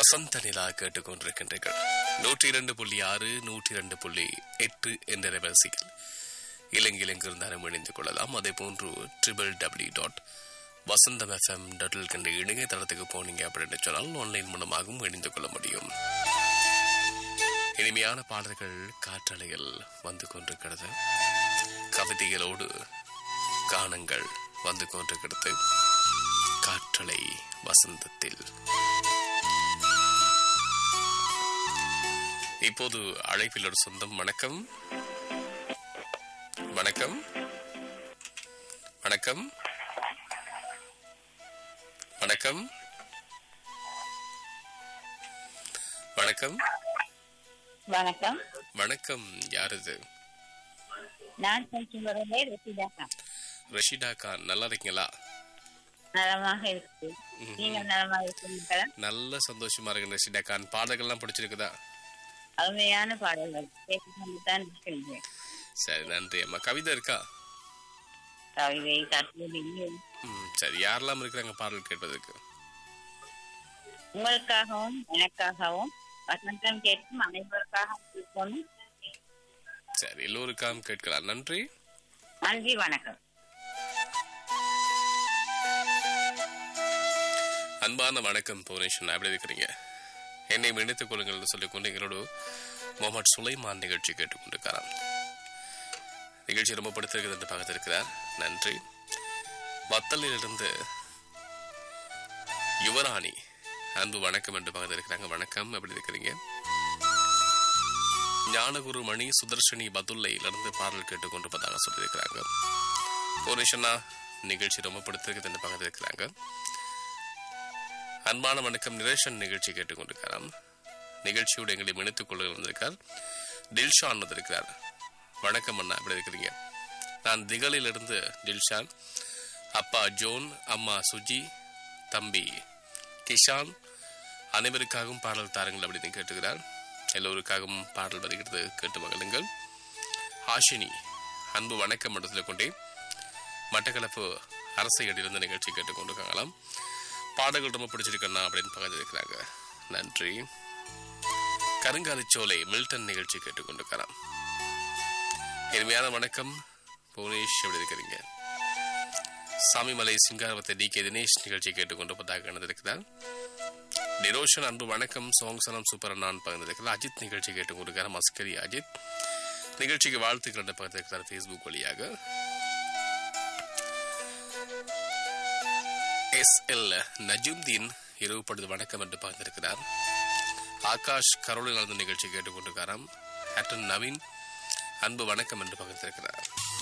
வசந்த நிலா கேட்டுக்கொண்டிருக்கின்றீர்கள் நூற்றி இரண்டு புள்ளி ஆறு நூற்றி இரண்டு புள்ளி எட்டு என்ற வரிசையில் இலங்கையில் எங்கிருந்தாலும் இணைந்து கொள்ளலாம் அதே போன்று triple W dot Vasantham F M dot என்ற இணையதளத்துக்கு போனீங்க அப்படின்னு சொன்னால் ஆன்லைன் மூலமாகவும் இணைந்து கொள்ள முடியும் இனிமையான பாடல்கள் காற்றலையில் வந்து கொண்டிருக்கிறது கவிதைகளோடு கானங்கள் வந்து கொண்டிருக்கிறது காற்றலை வசந்தத்தில் இப்போது அழைப்பில் ஒரு சொந்தம் வணக்கம் வணக்கம் வணக்கம் வணக்கம் வணக்கம் வணக்கம் வணக்கம் யார் இது நான் கொஞ்சம் வரவே ரசிதாக்கா ரஷிதா கான் நல்லா இருக்கீங்களா நலமாக இருக்கு நீங்க நலமாக இருக்கீங்களா நல்ல சந்தோஷமா இருக்கு ரஷிதா கான் பாடல்கள்லாம் பிடிச்சிருக்குதா அருமையான பாடல்கள் கேட்டுக்கொண்டு தான் இருக்கின்றேன் சரி நன்றி அம்மா கவிதை இருக்கா கவிதை கட்டுரை ம் சரி யாரெல்லாம் இருக்கிறாங்க பாடல் கேட்பதற்கு உங்களுக்காகவும் எனக்காகவும் வசந்தம் கேட்கும் அனைவருக்காகவும் இருக்கணும் சரி எல்லோருக்காகவும் கேட்கலாம் நன்றி நன்றி வணக்கம் அன்பான வணக்கம் புவனேஸ்வரன் எப்படி இருக்கிறீங்க என்னை இணைத்துக் கொள்ளுங்கள் சொல்லிக்கொண்டு எங்களோடு முகமது சுலைமான் நிகழ்ச்சி கேட்டுக்கொண்டிருக்கிறார் நிகழ்ச்சி ரொம்ப பிடித்திருக்கிறது என்று பார்த்திருக்கிறார் நன்றி வத்தலிலிருந்து யுவராணி அன்பு வணக்கம் என்று பார்த்திருக்கிறாங்க வணக்கம் எப்படி இருக்கிறீங்க ஞானகுரு மணி சுதர்ஷினி பதுல்லையிலிருந்து பாடல் கேட்டுக்கொண்டிருப்பதாக சொல்லியிருக்கிறாங்க புவனேஸ்வரனா நிகழ்ச்சி ரொம்ப பிடித்திருக்குது என்று பார்த்திருக்கிறாங்க அன்பான வணக்கம் நிரேஷன் நிகழ்ச்சி கேட்டுக்கொண்டிருக்கிறார் நிகழ்ச்சியோடு எங்களை இணைத்துக் கொள்ள வந்திருக்கார் டில்ஷான் வந்திருக்கிறார் வணக்கம் அண்ணா எப்படி இருக்கிறீங்க நான் திகழிலிருந்து டில்ஷான் அப்பா ஜோன் அம்மா சுஜி தம்பி கிஷான் அனைவருக்காகவும் பாடல் தாருங்கள் அப்படின்னு கேட்டுக்கிறார் எல்லோருக்காகவும் பாடல் வருகிறது கேட்டு மகளுங்கள் ஹாஷினி அன்பு வணக்கம் என்று சொல்லிக்கொண்டே மட்டக்களப்பு அரசையடியிலிருந்து நிகழ்ச்சி கேட்டுக்கொண்டிருக்காங்களாம் பாடல்கள் ரொம்ப பிடிச்சிருக்கண்ணா அப்படின்னு பகிர்ந்திருக்கிறாங்க நன்றி கருங்காலிச்சோலை மில்டன் நிகழ்ச்சி கேட்டுக்கொண்டிருக்கிறான் இனிமையான வணக்கம் புவனேஷ் எப்படி இருக்கிறீங்க சாமிமலை சிங்காரவத்தை டி கே தினேஷ் நிகழ்ச்சி கேட்டுக்கொண்டிருப்பதாக இணைந்திருக்கிறார் நிரோஷன் அன்பு வணக்கம் சோங்சனம் சூப்பர் நான் பகிர்ந்திருக்கிறார் அஜித் நிகழ்ச்சி கேட்டுக்கொண்டிருக்கிறார் மஸ்கரி அஜித் நிகழ்ச்சிக்கு வாழ்த்துக்கள் என்று பகிர்ந்திருக்கிறார் ஃபேஸ்புக் வழியாக எஸ் எல் நஜும்தீன் இரவு படுது வணக்கம் என்று பார்த்திருக்கிறார் ஆகாஷ் கரோலில் நடந்த நிகழ்ச்சி கேட்டுக்கொண்டிருக்காராம் ஹேட்டன் நவீன் அன்பு வணக்கம் என்று பகிர்ந்திருக்கிறார்